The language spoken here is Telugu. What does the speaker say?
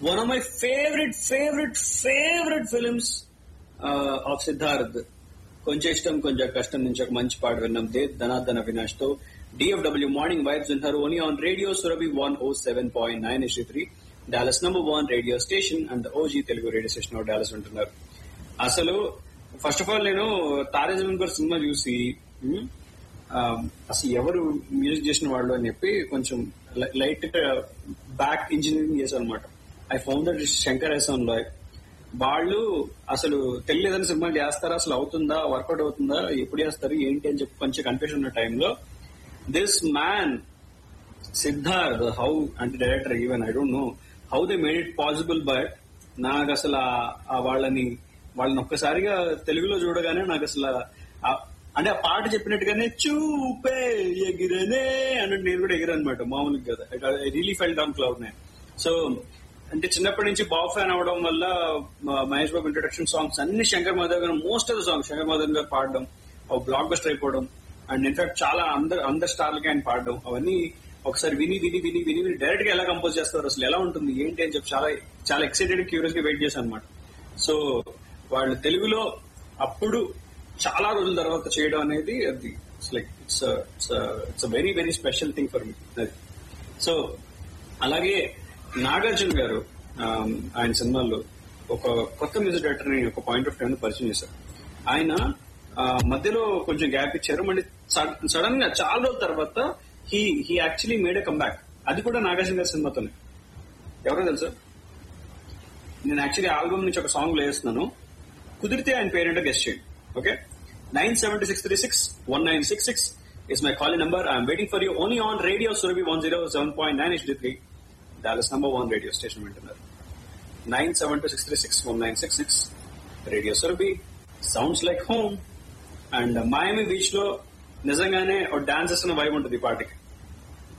one of my favourite favourite favourite films of Siddharth కొంచెం ఇష్టం కొంచెం కష్టం నుంచి ఒక మంచి పాట విన్నాం దే ధనాధన అవినాష్ తో డిఎఫ్డబ్ల్యూ మార్నింగ్ వైబ్స్ విన్నారు only on radio Surabhi one O seven point nine is three Dallas number one radio station and OG Telugu radio station of Dallas ఉంటున్నారు అసలు ఫస్ట్ ఆఫ్ ఆల్ నేను తారే జమీన్ గారు సినిమా చూసి ఉమ్, ఆ, అసలు ఎవరు మ్యూజిక్ చేసిన వాళ్ళు అని చెప్పి కొంచెం లైట్ బ్యాక్ ఇంజనీరింగ్ చేశాను అనమాట I found that Shankar Ehsaan Loy వాళ్ళు అసలు తెలియదని సినిమా చేస్తారా అసలు అవుతుందా వర్కౌట్ అవుతుందా ఎప్పుడు చేస్తారు ఏంటి అని చెప్పి కొంచెం కన్ఫ్యూజన్ ఉన్న టైంలో దిస్ మ్యాన్ సిద్ధార్థ్ హౌ అంటే director even I don't know how they made it possible but నాకు అసలు ఆ- ఆ వాళ్ళని వాళ్ళని ఒక్కసారిగా తెలుగులో చూడగానే నాకు అసలు ఆ- అంటే ఆ పాట చెప్పినట్టుగానే చూపే ఎగిరనే అన్నట్టు నేను కూడా ఎగిరాను అనమాట మామూలుగా కదా I really fell down cloud nine so అంటే చిన్నప్పటి నుంచి బాబు ఫ్యాన్ అవడం వల్ల మ- మహేష్ బాబు ఇంట్రొడక్షన్ సాంగ్స్ అన్ని శంకర్ మాధవ్ గారు most of the songs Shankar Mahadevan గారు పాడడం బ్లాక్ బస్టర్ అయిపోవడం అండ్ ఇన్ఫాక్ట్ చాలా అందరు అందరు స్టార్లకి ఆయన పాడడం అవన్నీ ఒకసారి విని విని విని విని విని డైరెక్ట్ గా ఎలా కంపోజ్ చేస్తారు అసలు ఎలా ఉంటుంది ఏంటి అని చెప్పి చాలా చాలా ఎక్సైటెడ్ క్యూరియస్ గా వెయిట్ చేశాను అనమాట సో వాళ్ళు తెలుగులో అప్పుడు చాలా రోజుల తర్వాత చేయడం అనేది అది it's like it's it's very very special thing for me అది సో అలాగే నాగార్జున గారు ఆమ్, ఆయన సినిమాల్లో ఒక కొత్త మ్యూజిక్ డైరెక్టర్ ని ఒక పాయింట్ ఆఫ్ టైం పరిచయం చేశారు ఆయన ఆ, మధ్యలో కొంచెం గ్యాప్ ఇచ్చారు మళ్ళీ సడన్ గా చాలా రోజుల తర్వాత he he actually made a comeback అది కూడా నాగార్జున గారి సినిమాతోనే ఎవరో తెలుసా నేను యాక్చువల్లీ ఆల్బమ్ నుంచి ఒక సాంగ్ వేస్తున్నాను కుదిరితే ఆయన పేరేంటో గెస్ట్ చేయండి okay nine seventy six three six one nine six six is my call number I'm waiting for you only on radio Surabhi one zero seven point nine H three Dallas number one radio station వింటున్నారు nine seven two six three six one nine six six radio Surabhi sounds like home and Miami beach లో నిజంగానే డాన్స్ చేస్తున్న వైబ్ ఉంటుంది ఈ పాటకి